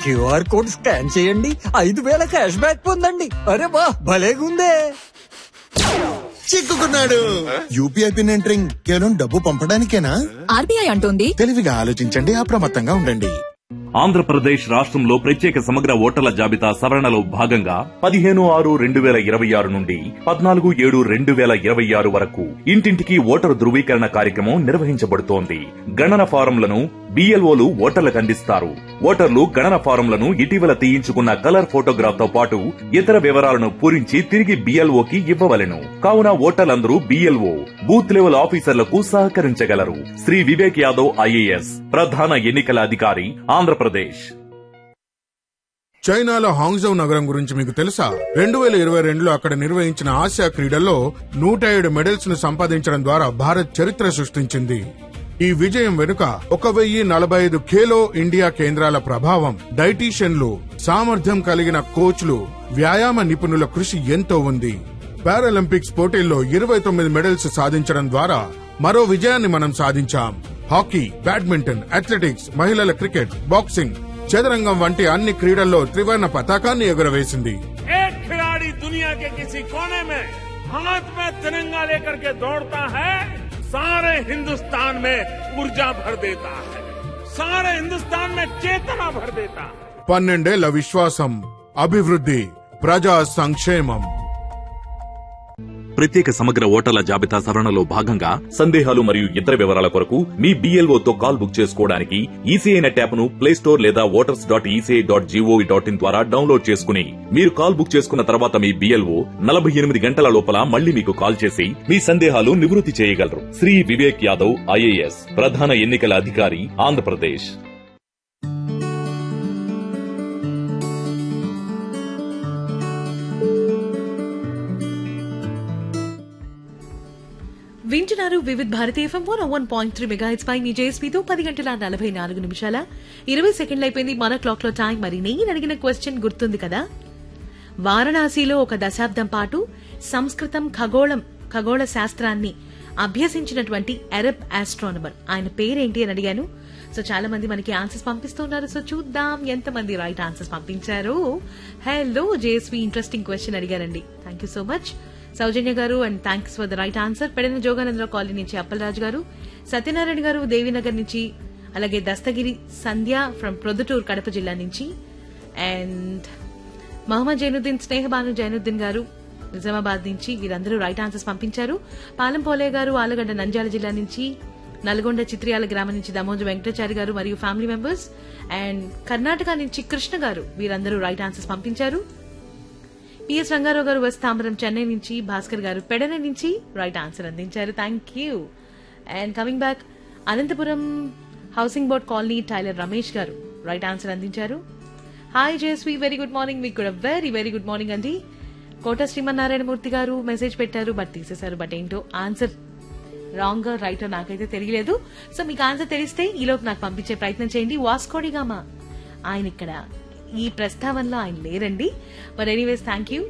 QR code scan చేయండి ఐదు వేల క్యాష్ బ్యాక్ పొందండి అరే వా భలేగుందే చిక్కుకున్నాడు యూపీఐ పిన్ ఎంటరింగ్ కేవలం డబ్బు పంపడానికేనా ఆర్బీఐ అంటోంది తెలివిగా ఆలోచించండి అప్రమత్తంగా ఉండండి ఆంధ్రప్రదేశ్ రాష్ట్రంలో ప్రత్యేక సమగ్ర ఓటర్ల జాబితా సవరణలో భాగంగా పదిహేను ఆరు రెండు వేల ఇరవై ఆరు నుండి పద్నాలుగు ఏడు రెండు వేల ఇరవై ఆరు వరకు ఇంటింటికి ఓటరు ధృవీకరణ కార్యక్రమం నిర్వహించబడుతోంది గణన ఫారంలను బిఎల్ఓలు ఓటర్లకు అందిస్తారు ఓటర్లు గణన ఫారంలను ఇటీవల తీయించుకున్న కలర్ ఫోటోగ్రాఫ్ తో పాటు ఇతర వివరాలను పూరించి తిరిగి బిఎల్ఓకి ఇవ్వవలెను కావున ఓటర్లందరూ బిఎల్ఓ బూత్ లెవెల్ ఆఫీసర్లకు సహకరించగలరు శ్రీ వివేక్ యాదవ్ ఐఏఎస్ ప్రధాన ఎన్నికల అధికారి ఆంధ్రప్రదేశ్ చైనాలో హాంగ్జౌ నగరం గురించి మీకు తెలుసా రెండు వేల ఇరవై రెండులో అక్కడ నిర్వహించిన ఆసియా క్రీడల్లో నూట ఏడు మెడల్స్ ను సంపాదించడం ద్వారా భారత్ చరిత్ర సృష్టించింది ఈ విజయం వెనుక ఒక వెయ్యి నలభై ఐదు ఖేలో ఇండియా కేంద్రాల ప్రభావం డైటీషియన్లు సామర్థ్యం కలిగిన కోచ్లు వ్యాయామ నిపుణుల కృషి ఎంతో ఉంది పారాలింపిక్స్ పోటీల్లో ఇరవై తొమ్మిది మెడల్స్ సాధించడం ద్వారా మరో విజయాన్ని మనం సాధించాం హాకీ బ్యాడ్మింటన్ అథ్లెటిక్స్ మహిళల క్రికెట్ బాక్సింగ్ చదరంగం వంటి అన్ని క్రీడల్లో త్రివర్ణ పతాకాన్ని ఎగురవేసింది एक खिलाड़ी दुनिया के किसी कोने में हाथ में तिरंगा लेकर के दौड़ता है सारे हिंदुस्तान में ऊर्जा भर देता है सारे हिंदुस्तान में चेतना भर देता है పన్నెండేళ్ల విశ్వాసం అభివృద్ధి ప్రజా సంక్షేమం ప్రత్యేక సమగ్ర ఓటర్ల జాబితా సవరణలో భాగంగా సందేహాలు మరియు ఇతర వివరాల కొరకు మీ BLO తో కాల్ బుక్ చేసుకోవడానికి ఈసీఐ నెట్ యాప్ ను ప్లే స్టోర్ లేదా voters dot ECI dot G O V dot in ద్వారా డౌన్లోడ్ చేసుకుని మీరు కాల్ బుక్ చేసుకున్న తర్వాత మీ బిఎల్ఓ నలభై ఎనిమిది గంటల లోపల మళ్ళీ మీకు కాల్ చేసి మీ సందేహాలు నివృత్తి చేయగలరు శ్రీ వివేక్ యాదవ్ ఐఏఎస్ ప్రధాన ఎన్నికల అధికారి ఆంధ్రప్రదేశ్ వింటున్నారు Vividh Bharati FM one one point three mega పై మీ జేఎస్పీతో పది గంటల నలభై నాలుగు నిమిషాల ఇరవై సెకండ్లు అయిపోయింది మన క్లాక్ లో టైం మరి నేను అడిగిన క్వశ్చన్ గుర్తుంది కదా వారణాసిలో ఒక దశాబ్దం పాటు సంస్కృతం ఖగోళం ఖగోళ శాస్త్రాన్ని అభ్యసించినటువంటి అరబ్ ఆస్ట్రానమర్ ఆయన పేరేంటి అని అడిగాను సో చాలా మంది మనకి ఆన్సర్స్ పంపిస్తున్నారు సో చూద్దాం ఎంతమంది రైట్ ఆన్సర్స్ పంపించారు హలో జేఎస్వి ఇంట్రెస్టింగ్ క్వశ్చన్ అడిగారండి thank you so much Soujanya గారు and thanks for the right answer Pedana Joganandarao colony నుంచి అప్పలరాజు గారు సత్యనారాయణ గారు దేవినగర్ నుంచి అలాగే దస్తగిరి సంధ్య ఫ్రమ్ ప్రొద్దుటూరు కడప జిల్లా నుంచి అండ్ మహమ్మద్ జైనుద్దీన్ స్నేహబాను జైనుద్దీన్ గారు నిజామాబాద్ నుంచి వీరందరూ రైట్ ఆన్సర్స్ పంపించారు పాలెం పోలే గారు ఆలగడ్డ నంద్యాల జిల్లా నుంచి నల్గొండ చిత్రియాల గ్రామం నుంచి దమోజు వెంకటాచారి గారు మరియు ఫ్యామిలీ మెంబర్స్ అండ్ కర్ణాటక నుంచి కృష్ణ గారు వీరందరూ రైట్ ఆన్సర్స్ పంపించారు పిఎస్ రంగారావు గారు వెస్ట్ తాంబరం చెన్నై నుంచి భాస్కర్ గారు పెడన నుంచి రైట్ ఆన్సర్ అందించారు thank you and coming back Anantapuram housing board colony tailor Ramesh గారు రైట్ ఆన్సర్ అందించారు hi JSV very good morning మీకు కూడా వెరీ వెరీ గుడ్ మార్నింగ్ అండి కోట శ్రీమన్నారాయణమూర్తి గారు మెసేజ్ పెట్టారు బట్ తీసేశారు బట్ ఏంటో ఆన్సర్ రాంగ్ రైట్ నాకైతే తెలియలేదు సో మీకు ఆన్సర్ తెలిస్తే ఈలోపు నాకు పంపించే ప్రయత్నం చేయండి వాస్కోడిగామా ఆయన ఇక్కడ ఈ ప్రస్తావనలో ఆయన లేరండి but anyways thank you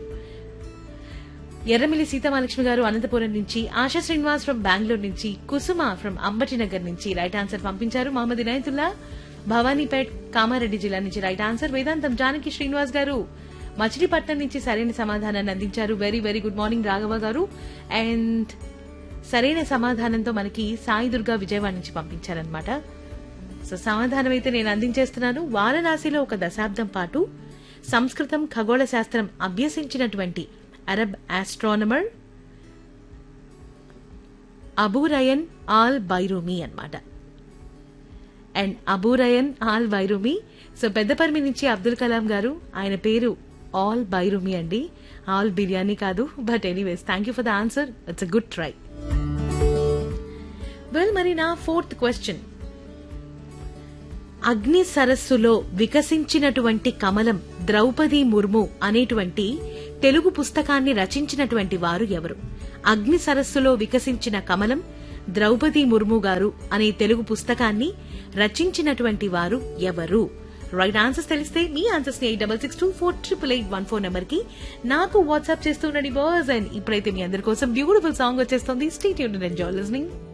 Erramilli Seethamahalakshmi గారు అనంతపురం నుంచి ఆశా శ్రీనివాస్ ఫ్రమ్ బెంగళూరు నుంచి కుసుమ ఫ్రమ్ అంబటినగర్ నుంచి రైట్ ఆన్సర్ పంపించారు మహమ్మద్ ఇనాయతుల్లా భవానీపేట్ కామారెడ్డి జిల్లా నుంచి రైట్ ఆన్సర్ వేదాంతం జానకి శ్రీనివాస్ గారు మచిలీపట్నం నుంచి సరైన సమాధానాన్ని అందించారు very very good morning Raghava గారు అండ్ సరైన సమాధానంతో మనకి సాయి దుర్గా విజయవాడ నుంచి పంపించారనమాట సో సమాధానం అయితే నేను అందించేస్తున్నాను వారణాసిలో ఒక దశాబ్దం పాటు సంస్కృతం ఖగోళ శాస్త్రం అభ్యసించినటువంటి Arab astronomer Abu Rayhan al Biruni అన్నమాట and Abu Rayhan al Biruni so పెద్దపర్మి నుంచి అబ్దుల్ కలాం గారు ఆయన పేరు ఆల్ బైరూమి అండి ఆల్ బిర్యానీ కాదు but anyways thank you for the answer it's a good try well మరి నా ఫోర్త్ క్వశ్చన్ అగ్ని సరస్సులో వికసించినటువంటి కమలం ద్రౌపది ముర్ము అనేటువంటి తెలుగు పుస్తకాన్ని రచించినటువంటి వారు ఎవరు అగ్ని సరస్సులో వికసించిన కమలం ద్రౌపది ముర్ము గారు అనే తెలుగు పుస్తకాన్ని రచించినటువంటి వారు ఎవరు రైట్ ఆన్సర్స్ తెలిస్తే మీ ఆన్సర్స్ ని eight double six two four triple eight one four number కి నాకు వాట్సాప్ చేస్తుండండి బాస్ అండ్ ఇప్పుడైతే మీ అందరి కోసం బ్యూటిఫుల్ సాంగ్ వచ్చేస్తుంది స్టేట్ యూన్ ఎంజాయ్ లిస్నింగ్